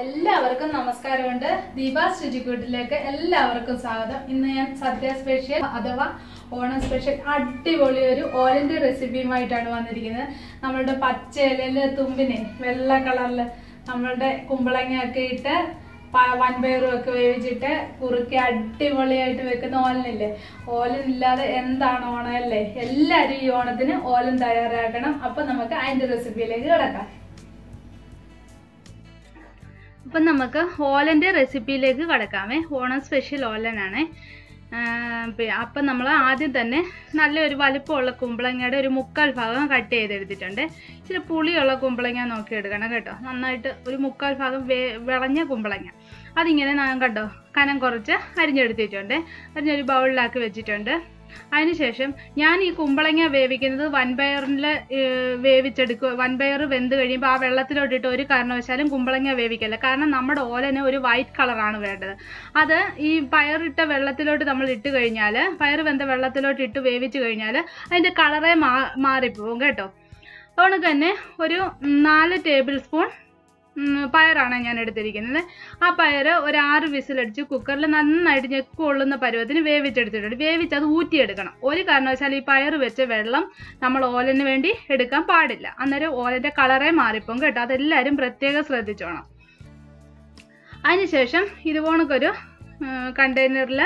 എല്ലാവർക്കും നമസ്കാരമുണ്ട് ദീപാസ് രുചിക്കൂട്ടിലേക്ക് എല്ലാവർക്കും സ്വാഗതം ഇന്ന് ഞാൻ സദ്യ സ്പെഷ്യൽ അഥവാ ഓണം സ്പെഷ്യൽ അടിപൊളി ഒരു ഓലന്റെ റെസിപ്പിയുമായിട്ടാണ് വന്നിരിക്കുന്നത് നമ്മളുടെ പച്ച ഇലയില് തുമ്പിനെ വെള്ള കളറില് നമ്മളുടെ കുമ്പളങ്ങയൊക്കെ ഇട്ട് പ- വൻപയറും ഒക്കെ വേവിച്ചിട്ട് കുറുക്കി അടിപൊളിയായിട്ട് വെക്കുന്ന ഓലനില്ലേ ഓലൻ ഇല്ലാതെ എന്താണ് ഓണം അല്ലേ എല്ലാവരും ഈ ഓണത്തിന് ഓലൻ തയ്യാറാക്കണം അപ്പൊ നമുക്ക് അതിന്റെ റെസിപ്പിയിലേക്ക് കിടക്കാം അപ്പം നമുക്ക് ഓലൻ്റെ റെസിപ്പിയിലേക്ക് കടക്കാമേ ഓണം സ്പെഷ്യൽ ഓലനാണ് അപ്പം നമ്മൾ ആദ്യം തന്നെ നല്ലൊരു വലിപ്പമുള്ള കുമ്പളങ്ങയുടെ ഒരു മുക്കാൽ ഭാഗം കട്ട് ചെയ്തെടുത്തിട്ടുണ്ട് ഇച്ചിരി പുളിയുള്ള കുമ്പളങ്ങ നോക്കി എടുക്കണം കേട്ടോ നന്നായിട്ട് ഒരു മുക്കാൽ ഭാഗം വേ വിളഞ്ഞ കുമ്പളങ്ങ അതിങ്ങനെ ഞാൻ കണ്ടോ കനം കുറച്ച് അരിഞ്ഞെടുത്തിട്ടുണ്ട് അരിഞ്ഞൊരു ബൗളിലാക്കി വെച്ചിട്ടുണ്ട് അതിനുശേഷം ഞാൻ ഈ കുമ്പളങ്ങ വേവിക്കുന്നത് വൻപയറിൽ വേവിച്ചെടുക്കുക വൻപയർ വെന്ത് കഴിയുമ്പോൾ ആ വെള്ളത്തിലോട്ടിട്ട് ഒരു കാരണവശാലും കുമ്പളങ്ങ വേവിക്കല്ല കാരണം നമ്മുടെ ഓലന് ഒരു വൈറ്റ് കളറാണ് വേണ്ടത് അത് ഈ പയറിട്ട വെള്ളത്തിലോട്ട് നമ്മൾ ഇട്ട് കഴിഞ്ഞാൽ പയർ വെന്ത വെള്ളത്തിലോട്ട് ഇട്ട് വേവിച്ച് കഴിഞ്ഞാൽ അതിൻ്റെ കളറേ മാ മാറിപ്പോവും കേട്ടോ അതുകൊണ്ട് തന്നെ ഒരു നാല് ടേബിൾ സ്പൂൺ ഉം, പയറാണ് ഞാൻ എടുത്തിരിക്കുന്നത് ആ പയർ ഒരു ആറ് വിസിലടിച്ച് കുക്കറിൽ നന്നായിട്ട് ഞെക്ക് കൊള്ളുന്ന പരുവത്തിന് വേവിച്ചെടുത്തിട്ടുണ്ട് വേവിച്ച് അത് ഊറ്റിയെടുക്കണം ഒരു കാരണവശാലും ഈ പയർ വെച്ച വെള്ളം നമ്മൾ ഓലന് വേണ്ടി എടുക്കാൻ പാടില്ല അന്നേരം ഓലൻ്റെ കളറേ മാറിപ്പോകും കേട്ടോ അതെല്ലാവരും പ്രത്യേകം ശ്രദ്ധിച്ചോണം അതിനുശേഷം ഇതുപോണക്കൊരു കണ്ടെയ്നറിൽ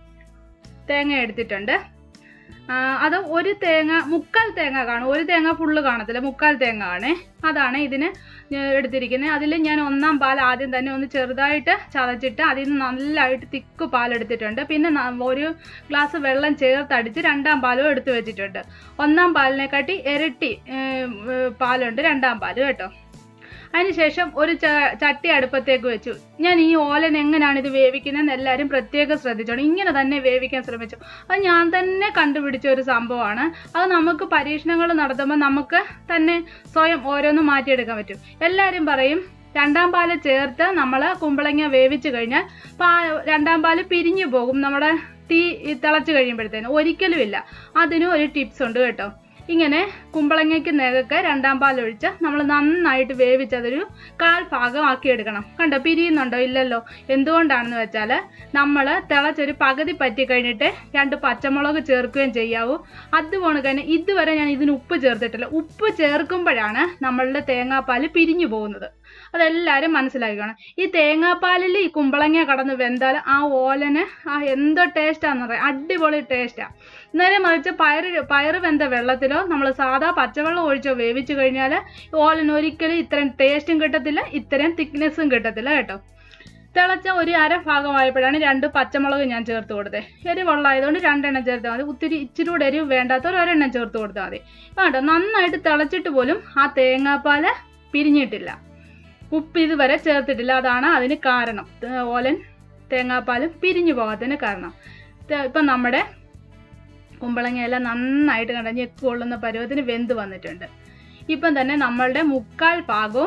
തേങ്ങ എടുത്തിട്ടുണ്ട് ആ, അത് ഒരു തേങ്ങ മുക്കാൽ തേങ്ങ കാണും ഒരു തേങ്ങ ഫുള്ള് കാണത്തില്ല മുക്കാൽ തേങ്ങ ആണേ അതാണ് ഇതിന് ഞാൻ എടുത്തിരിക്കുന്നത് അതിൽ ഞാൻ ഒന്നാം പാൽ ആദ്യം തന്നെ ഒന്ന് ചെറുതായിട്ട് ചതച്ചിട്ട് അതിൽ നിന്ന് നല്ലതായിട്ട് തിക്ക് പാലെടുത്തിട്ടുണ്ട് പിന്നെ ന- ഒരു ഗ്ലാസ് വെള്ളം ചേർത്തടിച്ച് രണ്ടാം പാലും എടുത്തു വെച്ചിട്ടുണ്ട് ഒന്നാം പാലിനെക്കാട്ടി ഇരട്ടി ഏം, ഏ, പാലുണ്ട് രണ്ടാം പാല് കേട്ടോ അതിനുശേഷം ഒരു ച- ചട്ടി അടുപ്പത്തേക്ക് വെച്ചു ഞാൻ ഈ ഓലൻ എങ്ങനെയാണ് ഇത് വേവിക്കുന്നതെന്ന് എല്ലാവരും പ്രത്യേകം ശ്രദ്ധിച്ചോണം ഇങ്ങനെ തന്നെ വേവിക്കാൻ ശ്രമിച്ചു അത് ഞാൻ തന്നെ കണ്ടുപിടിച്ച ഒരു സംഭവമാണ് അത് നമുക്ക് പരീക്ഷണങ്ങൾ നടത്തുമ്പോൾ നമുക്ക് തന്നെ സ്വയം ഓരോന്നും മാറ്റിയെടുക്കാൻ പറ്റും എല്ലാവരും പറയും രണ്ടാം പാല് ചേർത്ത് നമ്മൾ കുമ്പളങ്ങ വേവിച്ച് കഴിഞ്ഞാൽ പാ രണ്ടാം പാല് പിരിഞ്ഞു പോകും നമ്മുടെ തീ തിളച്ച് കഴിയുമ്പോഴത്തേനും ഒരിക്കലുമില്ല അതിനും ഒരു ടിപ്സ് ഉണ്ട് കേട്ടോ ഇങ്ങനെ കുമ്പളങ്ങയ്ക്ക് നെകക്ക് രണ്ടാം പാലൊഴിച്ച് നമ്മൾ നന്നായിട്ട് വേവിച്ചതൊരു കാൽ ഭാഗം ആക്കിയെടുക്കണം കണ്ടോ പിരിയുന്നുണ്ടോ ഇല്ലല്ലോ എന്തുകൊണ്ടാണെന്ന് വെച്ചാൽ നമ്മൾ തിളച്ചൊരു പകുതി പറ്റി കഴിഞ്ഞിട്ട് രണ്ട് പച്ചമുളക് ചേർക്കുകയും ചെയ്യാവൂ അതുപോലെ തന്നെ ഇതുവരെ ഞാൻ ഇതിന് ഉപ്പ് ചേർത്തിട്ടില്ല ഉപ്പ് ചേർക്കുമ്പോഴാണ് നമ്മളുടെ തേങ്ങാപ്പാൽ പിരിഞ്ഞു പോകുന്നത് അതെല്ലാവരും മനസ്സിലാക്കണം ഈ തേങ്ങാപ്പാലിൽ ഈ കുമ്പളങ്ങ കടന്ന് വെന്താൽ ആ ഓലന് ആ എന്തോ ടേസ്റ്റാന്ന് പറയാം അടിപൊളി ടേസ്റ്റാ നേരെ മറിച്ച് പയറ് പയറ് വെന്ത വെള്ളത്തിലോ നമ്മൾ സാധാ പച്ചവെള്ളം ഒഴിച്ചോ വേവിച്ച് കഴിഞ്ഞാൽ ഓലന് ഒരിക്കലും ഇത്രയും ടേസ്റ്റും കിട്ടത്തില്ല ഇത്രയും തിക്നെസ്സും കിട്ടത്തില്ല കേട്ടോ തിളച്ച ഒരു അര ഭാഗമായപ്പോഴാണ് രണ്ട് പച്ചമുളക് ഞാൻ ചേർത്ത് കൊടുത്തത് എരിവുള്ളായതുകൊണ്ട് രണ്ടെണ്ണം ചേർത്താൽ മതി ഒത്തിരി ഇച്ചിരി കൂടെ എരിവ് വേണ്ടാത്തവർ ഒരെണ്ണം ചേർത്ത് കൊടുത്താൽ മതി വേണ്ട നന്നായിട്ട് തിളച്ചിട്ട് പോലും ആ തേങ്ങാപ്പാൽ പിരിഞ്ഞിട്ടില്ല ഉപ്പ് ഇതുവരെ ചേർത്തിട്ടില്ല അതാണ് അതിന് കാരണം തേ- ഓലൻ തേങ്ങാപ്പാലും പിരിഞ്ഞു പോകാത്തതിന് കാരണം ത- ഇപ്പം നമ്മുടെ കുമ്പളങ്ങയെല്ലാം നന്നായിട്ട് കണ്ട ഞെക്ക് കൊള്ളുന്ന പരുവത്തിന് വെന്ത് വന്നിട്ടുണ്ട് ഇപ്പം തന്നെ നമ്മളുടെ മുക്കാൽ ഭാഗവും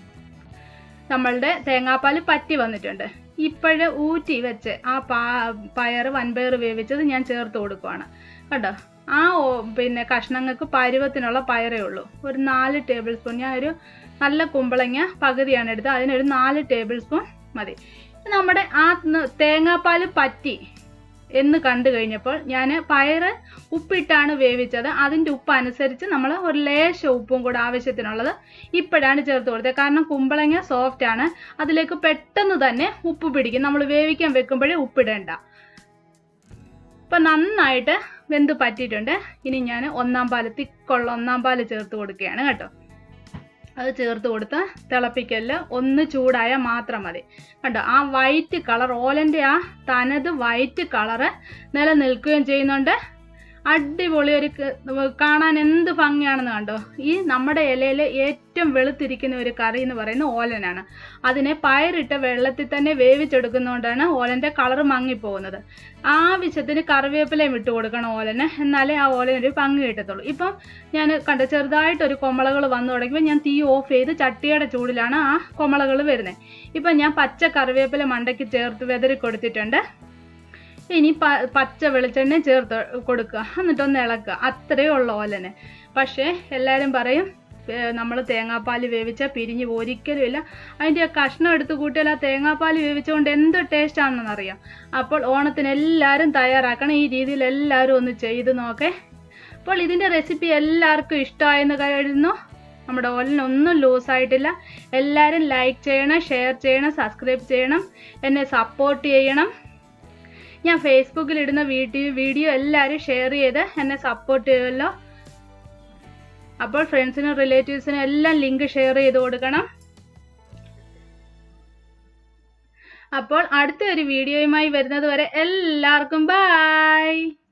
നമ്മളുടെ തേങ്ങാപ്പാൽ പറ്റി വന്നിട്ടുണ്ട് ഇപ്പോഴ് ഊറ്റി വെച്ച് ആ പാ പയർ വൻപയർ വേവിച്ചത് ഞാൻ ചേർത്ത് കൊടുക്കുവാണ് കേട്ടോ ആ ഓ- പിന്നെ കഷ്ണങ്ങൾക്ക് പരുവത്തിനുള്ള പയറേ ഉള്ളൂ ഒരു നാല് ടേബിൾ സ്പൂൺ ഞാൻ ഒരു നല്ല കുമ്പളങ്ങ പകുതിയാണ് എടുത്തത് അതിനൊരു നാല് ടേബിൾ സ്പൂൺ മതി നമ്മുടെ ആ ന- തേങ്ങാപ്പാൽ പറ്റി എന്ന് കണ്ടു കഴിഞ്ഞപ്പോൾ ഞാൻ പയറ് ഉപ്പിട്ടാണ് വേവിച്ചത് അതിൻ്റെ ഉപ്പ് അനുസരിച്ച് നമ്മൾ ഒരു ലേശം ഉപ്പും കൂടെ ആവശ്യത്തിനുള്ളത് ഇപ്പോഴാണ് ചേർത്ത് കൊടുത്തത് കാരണം കുമ്പളങ്ങ സോഫ്റ്റ് ആണ് അതിലേക്ക് പെട്ടെന്ന് തന്നെ ഉപ്പ് പിടിക്കും നമ്മൾ വേവിക്കാൻ വെക്കുമ്പോഴേ ഉപ്പിടേണ്ട ഇപ്പം നന്നായിട്ട് വെന്ത് പറ്റിയിട്ടുണ്ട് ഇനി ഞാൻ ഒന്നാം പാല് തിക്കുള്ള ഒന്നാം പാല് ചേർത്ത് കൊടുക്കുകയാണ് കേട്ടോ അത് ചേർത്ത് കൊടുത്ത് തിളപ്പിക്കല്ല ഒന്ന് ചൂടായാൽ മാത്രം മതി കണ്ടോ ആ വൈറ്റ് കളർ ഓലൻ്റെ ആ തനത് വൈറ്റ് കളറ് നിലനിൽക്കുകയും ചെയ്യുന്നുണ്ട് അടിപൊളി ഒരു ക- കാണാൻ എന്ത് ഭംഗിയാണെന്ന് കണ്ടോ ഈ നമ്മുടെ ഇലയിൽ ഏറ്റവും വെളുത്തിരിക്കുന്ന ഒരു കറി എന്ന് പറയുന്നത് ഓലനാണ് അതിനെ പയറിട്ട വെള്ളത്തിൽ തന്നെ വേവിച്ചെടുക്കുന്നതുകൊണ്ടാണ് ഓലൻ്റെ കളർ മങ്ങിപ്പോകുന്നത് ആവശ്യത്തിന് കറിവേപ്പിലയും ഇട്ട് കൊടുക്കണം ഓലന് എന്നാലേ ആ ഓലനൊരു ഭംഗി കിട്ടത്തുള്ളൂ ഇപ്പം ഞാൻ കണ്ട ചെറുതായിട്ട് ഒരു കൊമളകൾ വന്നു തുടങ്ങിയപ്പോൾ ഞാൻ തീ ഓഫ് ചെയ്ത് ചട്ടിയുടെ ചൂടിലാണ് ആ കൊമളകൾ വരുന്നത് ഇപ്പം ഞാൻ പച്ച കറിവേപ്പില മണ്ടയ്ക്ക് ചേർത്ത് വെതറി കൊടുത്തിട്ടുണ്ട് ഇനി പ പച്ച വെളിച്ചെണ്ണ ചേർത്ത് കൊടുക്കുക എന്നിട്ടൊന്ന് ഇളക്കുക അത്രയേ ഉള്ളൂ ഓലന് പക്ഷേ എല്ലാവരും പറയും നമ്മൾ തേങ്ങാപ്പാൽ വേവിച്ചാൽ പിരിഞ്ഞ് പോകും. ഒരിക്കലുമില്ല അതിൻ്റെ ആ കഷ്ണം എടുത്ത് കൂട്ടിയാൽ ആ തേങ്ങാപ്പാൽ വേവിച്ചുകൊണ്ട് എന്ത് ടേസ്റ്റാണെന്ന് അറിയാം അപ്പോൾ ഓണത്തിന് എല്ലാവരും തയ്യാറാക്കണം ഈ രീതിയിൽ എല്ലാവരും ഒന്ന് ചെയ്ത് നോക്കേ അപ്പോൾ ഇതിൻ്റെ റെസിപ്പി എല്ലാവർക്കും ഇഷ്ടമായെന്ന് കരുതുന്നു നമ്മുടെ ഓലിനൊന്നും ലൂസായിട്ടില്ല എല്ലാവരും ലൈക്ക് ചെയ്യണം ഷെയർ ചെയ്യണം സബ്സ്ക്രൈബ് ചെയ്യണം എന്നെ സപ്പോർട്ട് ചെയ്യണം ഞാൻ ഫേസ്ബുക്കിൽ ഇടുന്ന വീഡിയോ വീഡിയോ എല്ലാവരും ഷെയർ ചെയ്ത് എന്നെ സപ്പോർട്ട് ചെയ്യുമല്ലോ അപ്പോൾ ഫ്രണ്ട്സിനും റിലേറ്റീവ്സിനും എല്ലാം ലിങ്ക് ഷെയർ ചെയ്ത് കൊടുക്കണം അപ്പോൾ അടുത്ത ഒരു വീഡിയോയുമായി വരുന്നത് വരെ എല്ലാവർക്കും ബൈ